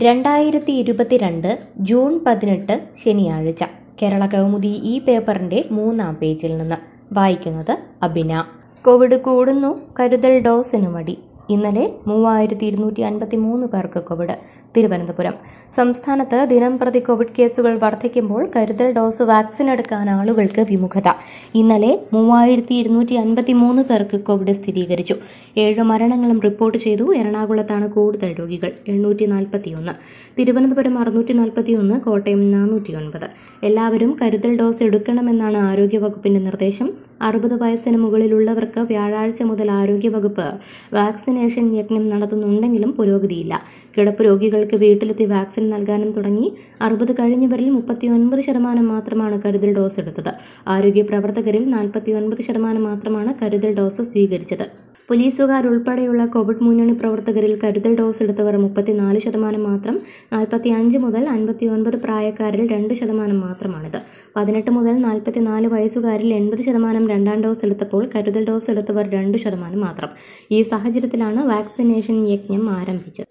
രണ്ടായിരത്തി ഇരുപത്തിരണ്ട് ജൂൺ പതിനെട്ട് ശനിയാഴ്ച കേരള കൗമുദി ഈ പേപ്പറിന്റെ മൂന്നാം പേജിൽ നിന്ന് വായിക്കുന്നത് അബിന കോവിഡ് കൂടുന്നു കരുതൽ ഡോസിന് മടി ഇന്നലെ മൂവായിരത്തി ഇരുന്നൂറ്റി അൻപത്തി മൂന്ന് പേർക്ക് കോവിഡ് തിരുവനന്തപുരം സംസ്ഥാനത്ത് ദിനം പ്രതി കോവിഡ് കേസുകൾ വർദ്ധിക്കുമ്പോൾ കരുതൽ ഡോസ് വാക്സിൻ എടുക്കാൻ ആളുകൾക്ക് വിമുഖത ഇന്നലെ മൂവായിരത്തി ഇരുന്നൂറ്റി അൻപത്തി മൂന്ന് പേർക്ക് കോവിഡ് സ്ഥിരീകരിച്ചു ഏഴ് മരണങ്ങളും റിപ്പോർട്ട് ചെയ്തു എറണാകുളത്താണ് കൂടുതൽ രോഗികൾ എണ്ണൂറ്റി നാൽപ്പത്തിയൊന്ന് തിരുവനന്തപുരം അറുന്നൂറ്റി നാൽപ്പത്തിയൊന്ന് കോട്ടയം നാനൂറ്റി ഒൻപത് എല്ലാവരും കരുതൽ ഡോസ് എടുക്കണമെന്നാണ് ആരോഗ്യവകുപ്പിന്റെ നിർദ്ദേശം അറുപത് വയസ്സിന് മുകളിലുള്ളവർക്ക് വ്യാഴാഴ്ച മുതൽ ആരോഗ്യവകുപ്പ് വാക്സിനേഷൻ യജ്ഞം നടത്തുന്നുണ്ടെങ്കിലും പുരോഗതിയില്ല കിടപ്പ് രോഗികൾക്ക് വീട്ടിലെത്തി വാക്സിൻ നൽകാനും തുടങ്ങി അറുപത് കഴിഞ്ഞവരിൽ മുപ്പത്തിയൊൻപത് ശതമാനം മാത്രമാണ് കരുതൽ ഡോസ് എടുത്തത് ആരോഗ്യ പ്രവർത്തകരിൽ നാൽപ്പത്തിയൊൻപത് ശതമാനം മാത്രമാണ് കരുതൽ ഡോസ് സ്വീകരിച്ചത് പോലീസുകാരുൾപ്പെടെയുള്ള കോവിഡ് മുന്നണി പ്രവർത്തകരിൽ കരുതൽ ഡോസ് എടുത്തവർ മുപ്പത്തിനാല് ശതമാനം മാത്രം നാൽപ്പത്തി അഞ്ച് മുതൽ അൻപത്തി ഒൻപത് പ്രായക്കാരിൽ രണ്ട് ശതമാനം മാത്രമാണിത് പതിനെട്ട് മുതൽ നാൽപ്പത്തിനാല് വയസ്സുകാരിൽ എൺപത് ശതമാനം രണ്ടാം ഡോസ് എടുത്തപ്പോൾ കരുതൽ ഡോസ് എടുത്തവർ രണ്ട് ശതമാനം മാത്രം ഈ സാഹചര്യത്തിലാണ് വാക്സിനേഷൻ യജ്ഞം ആരംഭിച്ചത്